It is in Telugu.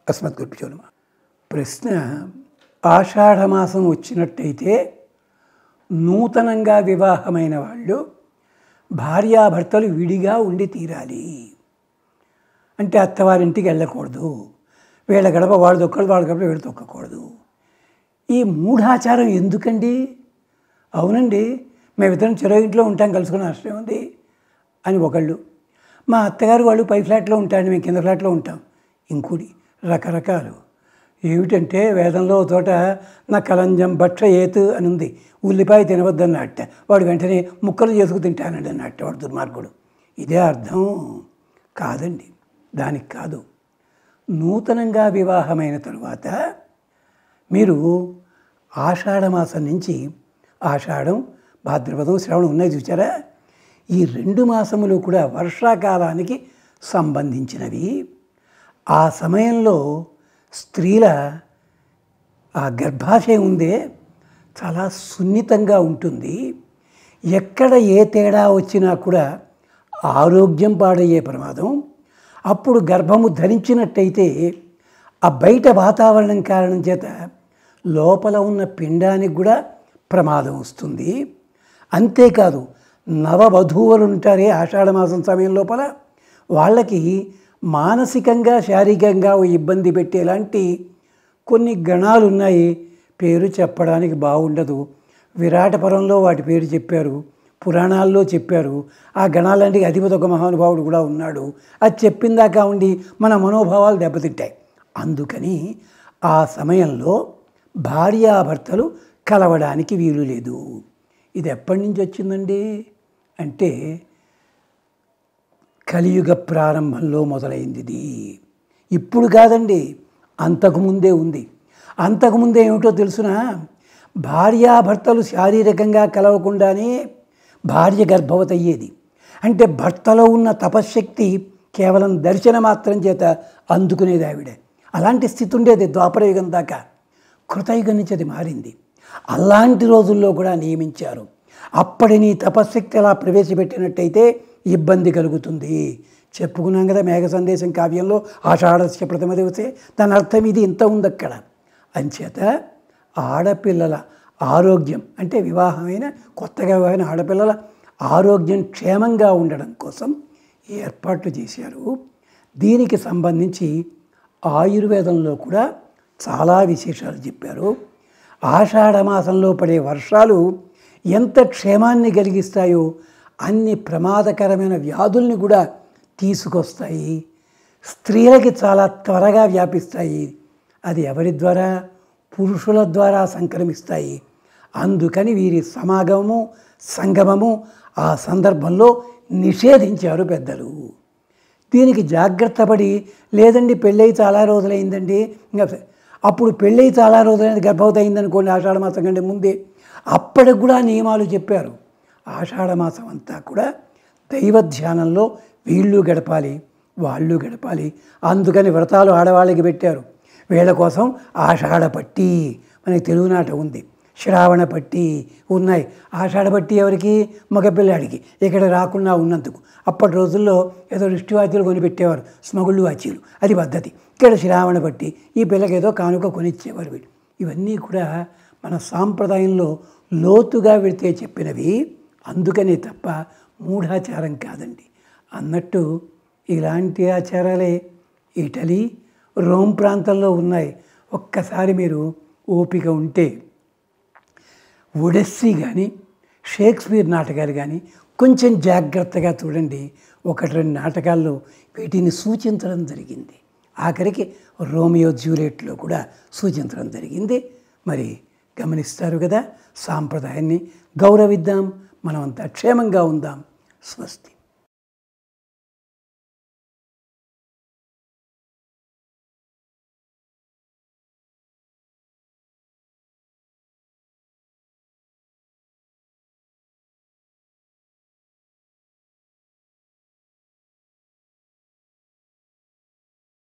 అస్మద్గురుభ్యో నమ ప్రశ్న ఆషాఢమాసం వచ్చినట్టయితే నూతనంగా వివాహమైన వాళ్ళు భార్యాభర్తలు విడిగా ఉండి తీరాలి అంటే అత్తవారింటికి వెళ్ళకూడదు వీళ్ళ గడప వాడు దొక్కడు వాళ్ళ గడప వీళ్ళు తొక్కకూడదు ఈ మూఢాచారం ఎందుకండి అవునండి మేమిద్దరం చెరో ఇంట్లో ఉంటాం కలుసుకుని నష్టం ఉంది అని ఒకళ్ళు మా అత్తగారు వాళ్ళు పై ఫ్లాట్లో ఉంటారండి మేము కింద ఫ్లాట్లో ఉంటాం ఇంకోటి రకరకాలు ఏమిటంటే వేదంలో ఒక చోట నా కలంజం భక్ష ఏతు అని ఉంది ఉల్లిపాయ తినవద్దన్నట్ట వాడు వెంటనే ముక్కలు చేసుకు తింటానండి అన్నట్ట వాడు దుర్మార్గుడు ఇదే అర్థం కాదండి దానికి కాదు నూతనంగా వివాహమైన తరువాత మీరు ఆషాఢమాసం నుంచి ఆషాఢం భాద్రపదం శ్రవణం ఉన్నాయి చూసారా ఈ రెండు మాసములు కూడా వర్షాకాలానికి సంబంధించినవి ఆ సమయంలో స్త్రీల ఆ గర్భాశయం ఉందే చాలా సున్నితంగా ఉంటుంది ఎక్కడ ఏ తేడా వచ్చినా కూడా ఆరోగ్యం పాడయ్యే ప్రమాదం అప్పుడు గర్భము ధరించినట్టయితే ఆ బయట వాతావరణం కారణం చేత లోపల ఉన్న పిండానికి కూడా ప్రమాదం వస్తుంది అంతేకాదు నవవధూవులు ఉంటారే ఆషాఢమాసం సమయం లోపల వాళ్ళకి మానసికంగా శారీరకంగా ఓ ఇబ్బంది పెట్టేలాంటి కొన్ని గణాలు ఉన్నాయి పేరు చెప్పడానికి బాగుండదు విరాటపురంలో వాటి పేరు చెప్పారు పురాణాల్లో చెప్పారు ఆ గణాలంటికి అధిపతి ఒక మహానుభావుడు కూడా ఉన్నాడు అది చెప్పిందాకా ఉండి మన మనోభావాలు దెబ్బతింటాయి అందుకని ఆ సమయంలో భార్యాభర్తలు కలవడానికి వీలు లేదు ఇది ఎప్పటి నుంచి వచ్చిందండి అంటే కలియుగ ప్రారంభంలో మొదలైంది ఇది ఇప్పుడు కాదండి అంతకుముందే ఉంది అంతకుముందే ఏమిటో తెలుసునా భార్యాభర్తలు శారీరకంగా కలవకుండానే భార్య గర్భవతి అయ్యేది అంటే భర్తలో ఉన్న తపశ్శక్తి కేవలం దర్శన మాత్రం చేత అందుకునేది ఆవిడ అలాంటి స్థితి ఉండేది ద్వాపరయుగం దాకా కృతయుగం నుంచి అది మారింది అలాంటి రోజుల్లో కూడా నియమించారు అప్పటి నీ తపశ్శక్తి అలా ప్రవేశపెట్టినట్టయితే ఇబ్బంది కలుగుతుంది చెప్పుకున్నాం కదా మేఘ సందేశం కావ్యంలో ఆషాఢస్య ప్రథమ దివసే దాని అర్థం ఇది ఇంత ఉంది అక్కడ అంచేత ఆడపిల్లల ఆరోగ్యం అంటే వివాహమైన కొత్తగా వివాహమైన ఆడపిల్లల ఆరోగ్యం క్షేమంగా ఉండడం కోసం ఏర్పాట్లు చేశారు దీనికి సంబంధించి ఆయుర్వేదంలో కూడా చాలా విశేషాలు చెప్పారు ఆషాఢ మాసంలో పడే వర్షాలు ఎంత క్షేమాన్ని కలిగిస్తాయో అన్ని ప్రమాదకరమైన వ్యాధుల్ని కూడా తీసుకొస్తాయి స్త్రీలకి చాలా త్వరగా వ్యాపిస్తాయి అది ఎవరి ద్వారా పురుషుల ద్వారా సంక్రమిస్తాయి అందుకని వీరి సమాగమము సంగమము ఆ సందర్భంలో నిషేధించారు పెద్దలు దీనికి జాగ్రత్త పడి లేదండి పెళ్ళై చాలా రోజులైందండి ఇంకా అప్పుడు పెళ్ళై చాలా రోజులైంది గర్భవతి అయిందనుకోండి ఆషాఢ మాసం కంటే ముందే అప్పటికి కూడా నియమాలు చెప్పారు ఆషాఢ మాసం అంతా కూడా దైవ ధ్యానంలో వీళ్ళు గడపాలి వాళ్ళు గడపాలి అందుకని వ్రతాలు ఆడవాళ్ళకి పెట్టారు వీళ్ళ కోసం ఆషాఢ పట్టి మనకి తెలుగునాట ఉంది శ్రావణ పట్టి ఉన్నాయి ఆషాఢ పట్టి ఎవరికి మగపిల్లాడికి ఇక్కడ రాకుండా ఉన్నందుకు అప్పటి రోజుల్లో ఏదో రిష్టి వాచీలు కొనిపెట్టేవారు స్మగుళ్ళు వాచీలు అది పద్ధతి ఇక్కడ శ్రావణ పట్టి ఈ పిల్లకి ఏదో కానుక కొనిచ్చేవారు వీళ్ళు ఇవన్నీ కూడా మన సాంప్రదాయంలో లోతుగా వెళితే చెప్పినవి అందుకనే తప్ప మూఢాచారం కాదండి అన్నట్టు ఇలాంటి ఆచారాలే ఇటలీ రోమ్ ప్రాంతంలో ఉన్నాయి ఒక్కసారి మీరు ఓపిక ఉంటే ఒడెస్సీ కానీ షేక్స్పియర్ నాటకాలు కానీ కొంచెం జాగ్రత్తగా చూడండి ఒకటి రెండు నాటకాల్లో వీటిని సూచించడం జరిగింది ఆఖరికి రోమియో జూలియట్లో కూడా సూచించడం జరిగింది మరి గమనిస్తారు కదా సాంప్రదాయాన్ని గౌరవిద్దాం మనమంతా క్షేమంగా ఉందాం స్వస్తి